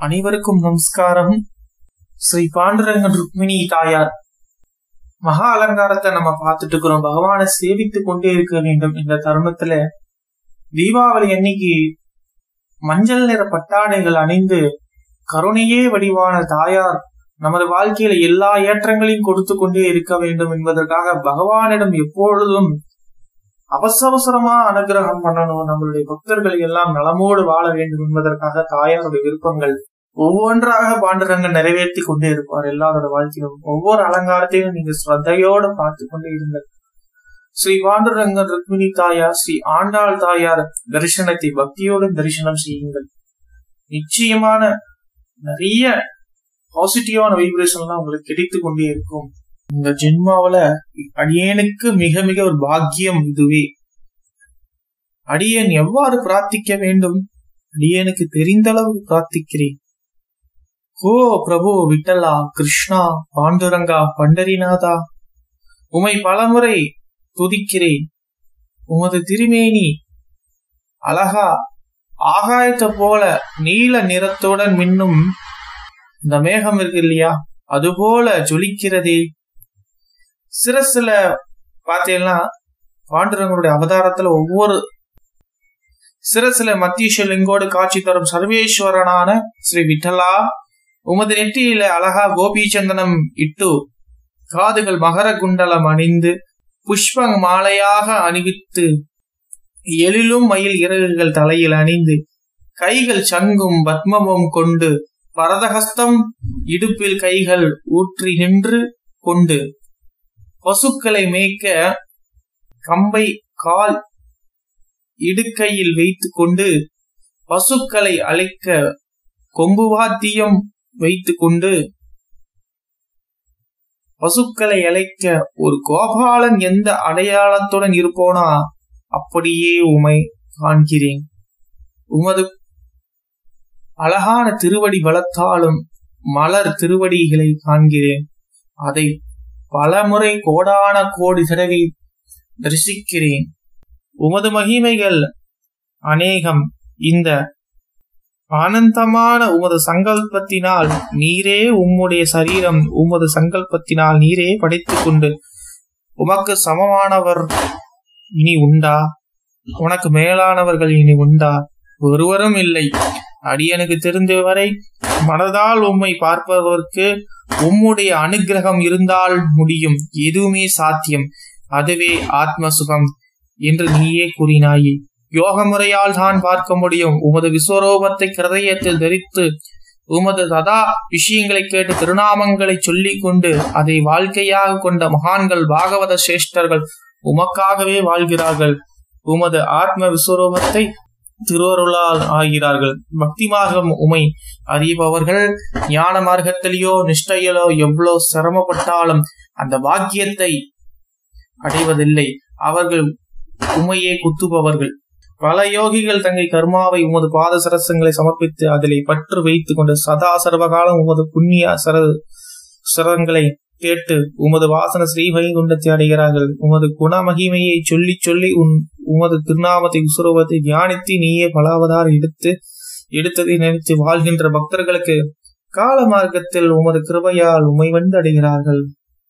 அனைவருக்கும் நமஸ்காரம் ஸ்ரீ பாண்டுரங்கன் ருக்மிணி தாயார் மகா அலங்காரத்தை நம்ம பார்த்துட்டு இருக்கிறோம் பகவானை சேவித்து கொண்டே இருக்க வேண்டும் இந்த தருணத்துல தீபாவளி அன்னைக்கு மஞ்சள் நிற பட்டாடைகள் அணிந்து கருணையே வடிவான தாயார் நமது வாழ்க்கையில எல்லா ஏற்றங்களையும் கொடுத்து கொண்டே இருக்க வேண்டும் என்பதற்காக பகவானிடம் எப்பொழுதும் அவசரமா அனுகிரகம் பண்ணணும் நம்மளுடைய பக்தர்கள் எல்லாம் நலமோடு வாழ வேண்டும் என்பதற்காக தாயாருடைய விருப்பங்கள் ஒவ்வொன்றாக பாண்டுரங்க நிறைவேற்றி கொண்டே இருப்பார் எல்லாரோட வாழ்க்கையிலும் ஒவ்வொரு அலங்காரத்தையும் நீங்க ஸ்ரத்தையோடு பார்த்து கொண்டே இருங்கள் ஸ்ரீ பாண்டுரங்கன் ருக்மிணி தாயார் ஸ்ரீ ஆண்டாள் தாயார் தரிசனத்தை பக்தியோடு தரிசனம் செய்யுங்கள் நிச்சயமான நிறைய பாசிட்டிவான வைப்ரேஷன்லாம் உங்களுக்கு கிடைத்து கொண்டே இருக்கும் இந்த ஜென்மாவில அடியேனுக்கு மிக மிக ஒரு பாக்கியம் இதுவே அடியேன் எவ்வாறு பிரார்த்திக்க வேண்டும் அடியேனுக்கு தெரிந்த அளவு பிரார்த்திக்கிறேன் ஓ பிரபு விட்டலா கிருஷ்ணா பாண்டுரங்கா பண்டரிநாதா உமை பலமுறை துதிக்கிறேன் உமது திருமேனி அழகா ஆகாயத்தை போல நீல நிறத்துடன் மின்னும் இந்த மேகம் இருக்கு இல்லையா அதுபோல ஜொலிக்கிறதே சிரசுல பாத்தீங்கன்னா பாண்டுரங்களுடைய அவதாரத்துல ஒவ்வொரு சிரசுல மத்திய லிங்கோடு காட்சி தரும் சர்வேஸ்வரனான ஸ்ரீ விட்டலா உமது நெற்றியில அழகா கோபீச்சந்தனம் இட்டு காதுகள் மகர குண்டலம் அணிந்து புஷ்ப மாலையாக அணிவித்து எழிலும் மயில் இறகுகள் தலையில் அணிந்து கைகள் சங்கும் பத்மமும் கொண்டு பரதஹஸ்தம் இடுப்பில் கைகள் ஊற்றி நின்று கொண்டு பசுக்களை மேய்க்க கம்பை கால் இடுக்கையில் வைத்து கொண்டு பசுக்களை அழைக்க கொம்பு வாத்தியம் வைத்து கொண்டு பசுக்களை அழைக்க ஒரு கோபாலன் எந்த அடையாளத்துடன் இருப்போனா அப்படியே உமை காண்கிறேன் உமது அழகான திருவடி பலத்தாலும் மலர் திருவடிகளை காண்கிறேன் அதை பலமுறை கோடான கோடி தடவை தரிசிக்கிறேன் உமது மகிமைகள் அநேகம் இந்த ஆனந்தமான உமது சங்கல்பத்தினால் நீரே உம்முடைய சரீரம் உமது சங்கல்பத்தினால் நீரே படைத்துக் கொண்டு உமக்கு சமமானவர் இனி உண்டா உனக்கு மேலானவர்கள் இனி உண்டா ஒருவரும் இல்லை அடியனுக்கு தெரிந்த வரை மனதால் உம்மை பார்ப்பவர்க்கு உம்முடைய அனுகிரகம் இருந்தால் முடியும் எதுவுமே சாத்தியம் அதுவே ஆத்ம சுகம் என்று நீயே கூறினாயே யோக முறையால் தான் பார்க்க முடியும் உமது விஸ்வரூபத்தை கிருதயத்தில் தரித்து உமது சதா விஷயங்களை கேட்டு திருநாமங்களை சொல்லிக் கொண்டு அதை வாழ்க்கையாக கொண்ட மகான்கள் பாகவத சிரேஷ்டர்கள் உமக்காகவே வாழ்கிறார்கள் உமது ஆத்ம விஸ்வரூபத்தை திருவருளால் ஆகிறார்கள் பக்தி மார்க்கம் உமை அறிபவர்கள் ஞான மார்க்கத்திலேயோ நிஷ்டையிலோ எவ்வளோ சிரமப்பட்டாலும் அந்த பாக்கியத்தை அடைவதில்லை அவர்கள் உமையே குத்துபவர்கள் பல யோகிகள் தங்கை கர்மாவை உமது பாத சரசங்களை சமர்ப்பித்து அதிலே பற்று வைத்துக் கொண்டு சதா சர்வகாலம் உமது புண்ணிய சர சரங்களை கேட்டு உமது வாசன ஸ்ரீ வைகுண்டத்தை அடைகிறார்கள் உமது குண மகிமையை சொல்லி சொல்லி உன் உமது திருநாமத்தை உசுரூபத்தை தியானித்து நீயே பலாவதார் எடுத்து எடுத்ததை நினைத்து வாழ்கின்ற பக்தர்களுக்கு கால மார்க்கத்தில் உமது கிருபையால் உமை வந்து அடைகிறார்கள்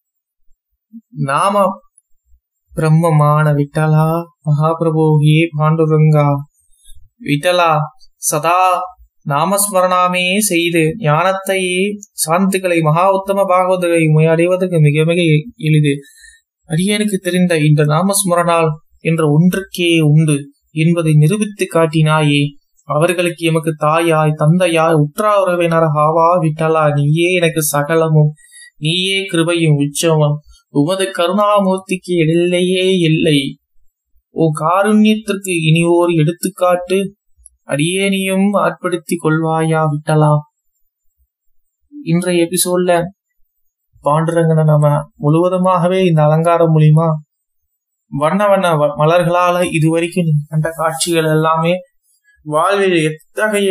நாம பிரம்மமான விட்டலா மகாபிரபோகே பாண்டுரங்கா விட்டலா சதா நாமஸ்மரணாமே செய்து ஞானத்தையே சாந்துக்களை மகா உத்தம பாகவதரை அடைவதற்கு மிக மிக எளிது அடியனுக்கு தெரிந்த இந்த நாமஸ்மரணால் என்ற ஒன்றுக்கே உண்டு என்பதை நிரூபித்து காட்டினாயே அவர்களுக்கு எமக்கு தாயாய் தந்தையாய் உற்றா உறவினர் ஹாவா விட்டலா நீயே எனக்கு சகலமும் நீயே கிருபையும் உச்சமும் உமது கருணாமூர்த்திக்கு எல்லையே இல்லை ஓ காருண்யத்திற்கு இனி ஓர் எடுத்துக்காட்டு அடியேனியும் ஆட்படுத்திக் கொள்வாயா விட்டலா இன்றைய எபிசோட்ல பாண்டுரங்கனை நம்ம முழுவதுமாகவே இந்த அலங்காரம் மூலியமா வண்ண வண்ண மலர்களால இதுவரைக்கும் நீங்க கண்ட காட்சிகள் எல்லாமே வாழ்வில் எத்தகைய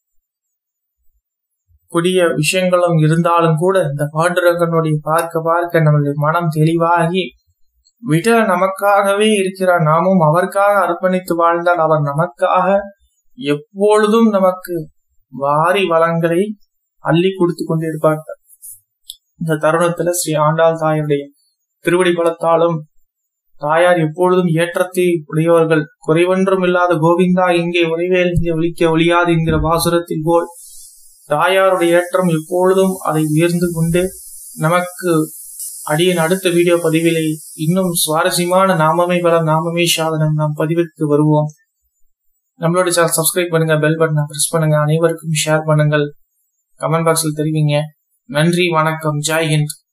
கொடிய விஷயங்களும் இருந்தாலும் கூட இந்த பாண்டுரங்கனுடைய பார்க்க பார்க்க நம்மளுடைய மனம் தெளிவாகி விட நமக்காகவே இருக்கிறார் நாமும் அவருக்காக அர்ப்பணித்து வாழ்ந்தால் அவர் நமக்காக எப்பொழுதும் நமக்கு வாரி வளங்களை அள்ளி கொடுத்து கொண்டிருப்பார்கள் இந்த தருணத்துல ஸ்ரீ ஆண்டாள் தாயுடைய திருவடி பலத்தாலும் தாயார் எப்பொழுதும் ஏற்றத்தை உடையவர்கள் குறைவொன்றும் இல்லாத கோவிந்தா இங்கே உரைவேல் இங்கே ஒழிக்க ஒழியாது என்கிற பாசுரத்தில் போல் தாயாருடைய ஏற்றம் எப்பொழுதும் அதை உயர்ந்து கொண்டு நமக்கு அடியின் அடுத்த வீடியோ பதிவிலே இன்னும் சுவாரஸ்யமான நாமமே பலம் நாமமே சாதனம் நாம் பதிவிற்கு வருவோம் நம்மளோட சேனல் சப்ஸ்கிரைப் பண்ணுங்க பெல் பட்டனை பிரஸ் பண்ணுங்க அனைவருக்கும் ஷேர் பண்ணுங்கள் கமெண்ட் பாக்ஸில் தெரிவிங்க நன்றி வணக்கம் ஜெய் ஹிந்த்